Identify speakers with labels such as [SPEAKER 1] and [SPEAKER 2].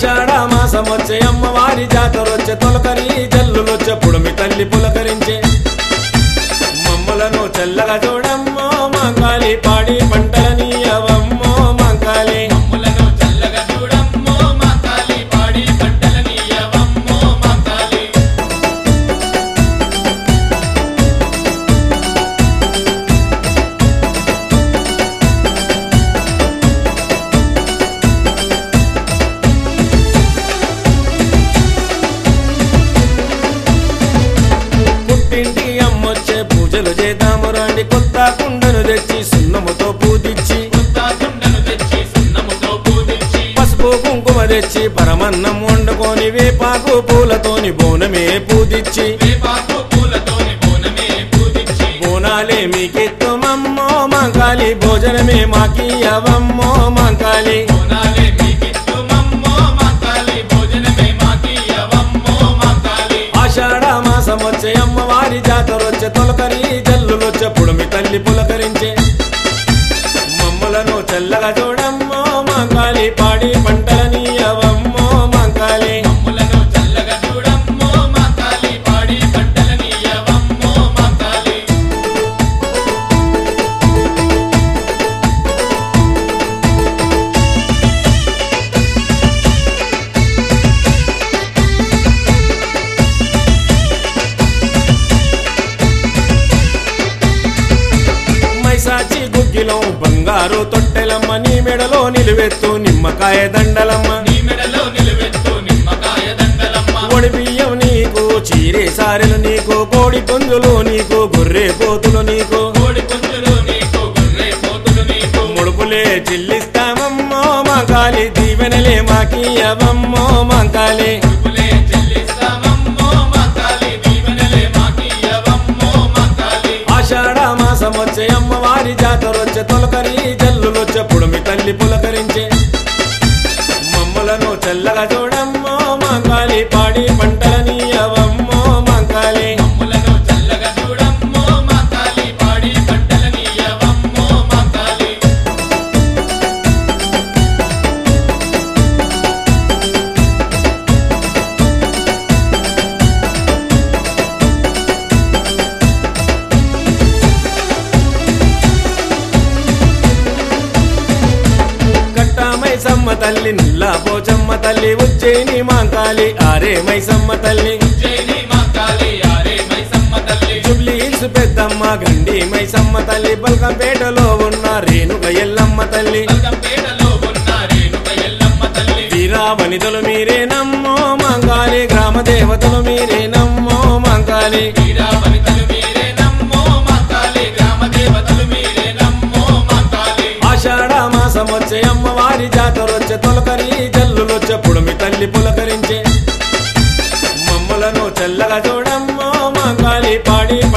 [SPEAKER 1] ఆషాఢ మాసం వచ్చే అమ్మవారి జాతర వచ్చే తొలకరి జల్లులొచ్చే పుడమి తల్లి పులకరించే మమ్మలను చల్లగా చూడమ్మో మంగాలి పాడి పంటలని అవమ్మో మంకాలి
[SPEAKER 2] మమ్ములను చల్లగా చూడమ్మో మా కాలి పాడి పంటలని యవమ్మో మా కాలి
[SPEAKER 1] పుట్టింటి అమ్మొచ్చే పూజలు చేద్దాము రండి కొత్త కుండను తెచ్చి సున్నముతో పూజించి
[SPEAKER 2] కొత్త కుండను తెచ్చి సున్నముతో పూజించి
[SPEAKER 1] పసుపు కుంకుమ తెచ్చి పరమన్నం వండుకొని వేపాకు పూలతోని బోనమే పూజించి
[SPEAKER 2] వేపాకు పూలతోని బోనమే పూజించి
[SPEAKER 1] బోనాలే మీకెత్తుమమ్మో మంకాలి భోజనమే మాకియవమ్మో మంకాలి
[SPEAKER 2] బోనాలే మీకిత్తుమమ్మో మా కాలి భోజనమే మాకి యవమ్మో మా కాలి
[SPEAKER 1] ఆషాఢ మాసం వచ్చే అమ్మవారి జాతర వచ్చే తొలకరి జల్లులొచ్చే పుడమి తల్లి పులకరించే మమ్మలను చల్లగా చూడమ్మో మంకాలి పాడి పంటలని అవమ్మో మంకాలి
[SPEAKER 2] మమ్ములను చల్లగా చూడమ్మో మా కాలి పాడి పంటలని యవమ్మో మా కాలి
[SPEAKER 1] మైసాచి గుగ్గిలో బంగారు తొట్టెలమ్మ నీ మెడలో నిలువెత్తు నిమ్మకాయ దండలమ్మ
[SPEAKER 2] నీ మెడలో నిలువెత్తు నిమ్మకాయ దండలమ్మ
[SPEAKER 1] ఒడి బియ్యం నీకు చీరే సారెలు నీకు కోడి పుంజులు నీకు గొర్రె పోతులు నీకు
[SPEAKER 2] కోడి పుంజులు నీకు గొర్రె పోతులు నీకు
[SPEAKER 1] ముడుపులే చెల్లిస్తామమ్మో మంకాలి దీవెనలే మాకి అవమ్మో మంకాలి
[SPEAKER 2] ముడుపులే చెల్లిస్తామమ్మో మా కాలి దీవెనలే మాకి యవమ్మో మా కాలి
[SPEAKER 1] ఆషాఢ మాసం వచ్చే అమ్మవారి జాతర వచ్చే తొలకరి జల్లులొచ్చే పుడమి తల్లి పులకరించే మమ్మలను చల్లగా చూడమ్మో మంకాలి పాడి పంటలని అవమ్మో మంకాలి
[SPEAKER 2] మమ్ములను చల్లగా చూడమ్మో మా కాలి పాడి పంటలని యవమ్మో మా కాలి
[SPEAKER 1] కట్టా మైసమ్మ తల్లి నిల్లా పోచమ్మ తల్లి ఉజ్జయిని మాంకాలి ఆరే మైసమ్మ తల్లి
[SPEAKER 2] జైని మా కాలి ఆరే మైసమ్మ తల్లి
[SPEAKER 1] జుబ్లీ హిల్స్ పెద్దమ్మ గండి మైసమ్మ తల్లి బల్కంపేటలో ఉన్న రేణుక ఎల్లమ్మ తల్లి
[SPEAKER 2] బల్కంపేటలో ఉన్న రేణుక ఎల్లమ్మ తల్లి
[SPEAKER 1] వీరా వనితలు మీరేనమ్మో మంగాలి గ్రామ దేవతలు మీరేనమ్మో మంగాలి
[SPEAKER 2] వీరా వనితలు మీరే నమ్మో మా కాలి గ్రామ దేవతలు మీరే నమ్మో మా కాలి
[SPEAKER 1] ఆషాఢ మాసం వచ్చే అమ్మవారి జాతర వచ్చే తొలకరి జల్లులొచ్చే పుడమి తల్లి పులకరించే మమ్మలను చల్లగా చూడమ్మో మంగాలి పాడి